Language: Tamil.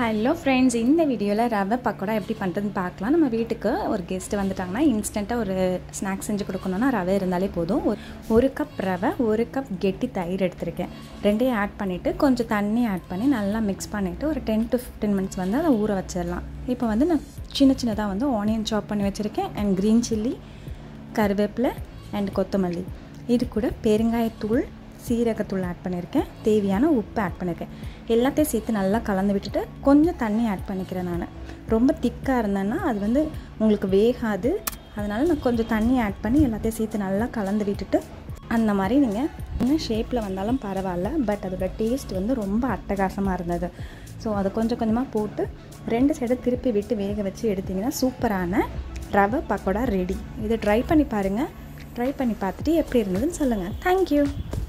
ஹலோ ஃப்ரெண்ட்ஸ் இந்த வீடியோவில் ரவை பக்கோடா எப்படி பண்ணுறதுன்னு பார்க்கலாம் நம்ம வீட்டுக்கு ஒரு கெஸ்ட் வந்துட்டாங்கன்னா இன்ஸ்டண்ட்டாக ஒரு ஸ்நாக்ஸ் செஞ்சு கொடுக்கணுன்னா ரவை இருந்தாலே போதும் ஒரு ஒரு கப் ரவை ஒரு கப் கெட்டி தயிர் எடுத்திருக்கேன் ரெண்டையும் ஆட் பண்ணிவிட்டு கொஞ்சம் தண்ணி ஆட் பண்ணி நல்லா மிக்ஸ் பண்ணிவிட்டு ஒரு டென் டு ஃபிஃப்டீன் மினிட்ஸ் வந்து அதை ஊற வச்சிடலாம் இப்போ வந்து நான் சின்ன சின்னதாக வந்து ஆனியன் சாப் பண்ணி வச்சுருக்கேன் அண்ட் க்ரீன் சில்லி கருவேப்பிலை அண்ட் கொத்தமல்லி இது கூட பெருங்காயத்தூள் சீரகத்தூள் ஆட் பண்ணியிருக்கேன் தேவையான உப்பு ஆட் பண்ணியிருக்கேன் எல்லாத்தையும் சேர்த்து நல்லா கலந்து விட்டுட்டு கொஞ்சம் தண்ணி ஆட் பண்ணிக்கிறேன் நான் ரொம்ப திக்காக இருந்தேன்னா அது வந்து உங்களுக்கு வேகாது அதனால் நான் கொஞ்சம் தண்ணி ஆட் பண்ணி எல்லாத்தையும் சேர்த்து நல்லா கலந்து விட்டுட்டு அந்த மாதிரி நீங்கள் என்ன ஷேப்பில் வந்தாலும் பரவாயில்ல பட் அதோட டேஸ்ட் வந்து ரொம்ப அட்டகாசமாக இருந்தது ஸோ அதை கொஞ்சம் கொஞ்சமாக போட்டு ரெண்டு சைடு திருப்பி விட்டு வேக வச்சு எடுத்திங்கன்னா சூப்பரான ரவை பக்கோடா ரெடி இதை ட்ரை பண்ணி பாருங்கள் ட்ரை பண்ணி பார்த்துட்டு எப்படி இருந்ததுன்னு சொல்லுங்கள் தேங்க்யூ